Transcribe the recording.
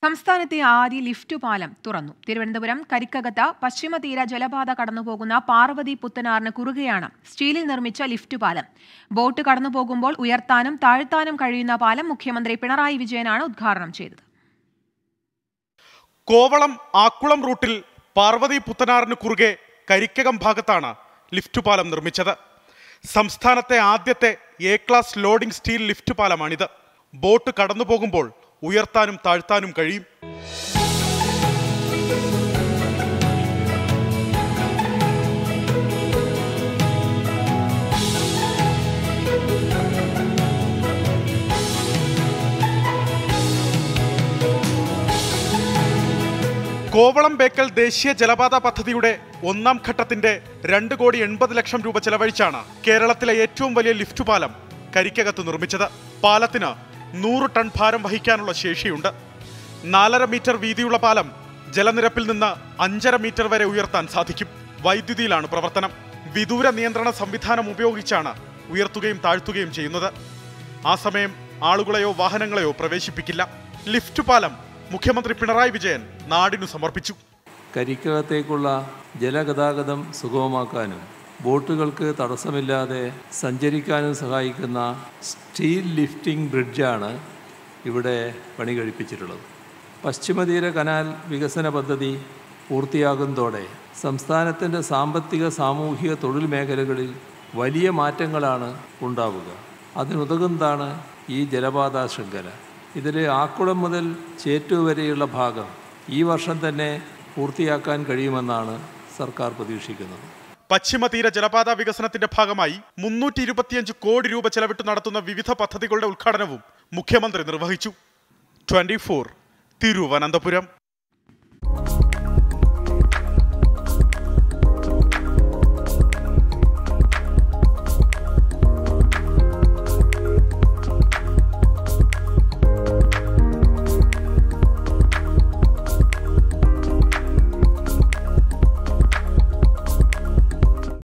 സംസ്ഥാനത്തെ ആദ്യ ലിഫ്റ്റ് പാലം തുറന്നു തിരുവനന്തപുരം കരിക്കകത്ത് പശ്ചിമതീര ജലപാത കടന്നുപോകുന്ന പാർവതി പുത്തനാറിന് കുറുകെയാണ് സ്റ്റീലിൽ നിർമ്മിച്ച ലിഫ്റ്റ് പാലം ബോട്ട് കടന്നുപോകുമ്പോൾ ഉയർത്താനും താഴ്ത്താനും കഴിയുന്ന പാലം മുഖ്യമന്ത്രി പിണറായി വിജയനാണ് ഉദ്ഘാടനം ചെയ്തത് കോവളം ആക്കുളം റൂട്ടിൽ പാർവതി പുത്തനാറിന് കുറുകെ കരിക്കകം ഭാഗത്താണ് ലിഫ്റ്റ് പാലം നിർമ്മിച്ചത് സംസ്ഥാനത്തെ ആദ്യത്തെ A class loading steel lift പാലമാണിത് ബോട്ട് കടന്നു പോകുമ്പോൾ ഉയർത്താനും താഴ്ത്താനും കഴിയും കോവളം ബേക്കൽ ദേശീയ ജലപാത പദ്ധതിയുടെ ഒന്നാം ഘട്ടത്തിന്റെ രണ്ട് കോടി എൺപത് ലക്ഷം രൂപ ചെലവഴിച്ചാണ് കേരളത്തിലെ ഏറ്റവും വലിയ ലിഫ്റ്റ് പാലം കരിക്കകത്ത് നിർമ്മിച്ചത് പാലത്തിന് നൂറ് ടൺ ഭാരം വഹിക്കാനുള്ള ശേഷിയുണ്ട് നാലര മീറ്റർ വീതിയുള്ള പാലം ജലനിരപ്പിൽ നിന്ന് അഞ്ചര മീറ്റർ വരെ ഉയർത്താൻ സാധിക്കും വൈദ്യുതിയിലാണ് പ്രവർത്തനം വിദൂര നിയന്ത്രണ സംവിധാനം ഉപയോഗിച്ചാണ് ഉയർത്തുകയും താഴ്ത്തുകയും ചെയ്യുന്നത് ആ സമയം ആളുകളെയോ വാഹനങ്ങളെയോ പ്രവേശിപ്പിക്കില്ല ലിഫ്റ്റ് പാലം മുഖ്യമന്ത്രി പിണറായി വിജയൻ നാടിനു സമർപ്പിച്ചു കരിക്കകത്തേക്കുള്ള ജലഗതാഗതം സുഗമമാക്കാനും ബോട്ടുകൾക്ക് തടസ്സമില്ലാതെ സഞ്ചരിക്കാനും സഹായിക്കുന്ന സ്റ്റീൽ ലിഫ്റ്റിംഗ് ബ്രിഡ്ജാണ് ഇവിടെ പണി കഴിപ്പിച്ചിട്ടുള്ളത് പശ്ചിമതീര കനാൽ വികസന പദ്ധതി പൂർത്തിയാകുന്നതോടെ സംസ്ഥാനത്തിൻ്റെ സാമ്പത്തിക സാമൂഹിക തൊഴിൽ മേഖലകളിൽ വലിയ മാറ്റങ്ങളാണ് ഉണ്ടാവുക അതിനുതകുന്നതാണ് ഈ ജലപാത ശൃംഖല ഇതിൽ ആക്കുളം മുതൽ ചേറ്റു വരെയുള്ള ഭാഗം ഈ വർഷം തന്നെ പൂർത്തിയാക്കാൻ കഴിയുമെന്നാണ് സർക്കാർ പ്രതീക്ഷിക്കുന്നത് പശ്ചിമതീര ജലപാത വികസനത്തിന്റെ ഭാഗമായി മുന്നൂറ്റി ഇരുപത്തിയഞ്ച് കോടി രൂപ ചെലവിട്ട് നടത്തുന്ന വിവിധ പദ്ധതികളുടെ ഉദ്ഘാടനവും മുഖ്യമന്ത്രി നിർവഹിച്ചു ട്വന്റി തിരുവനന്തപുരം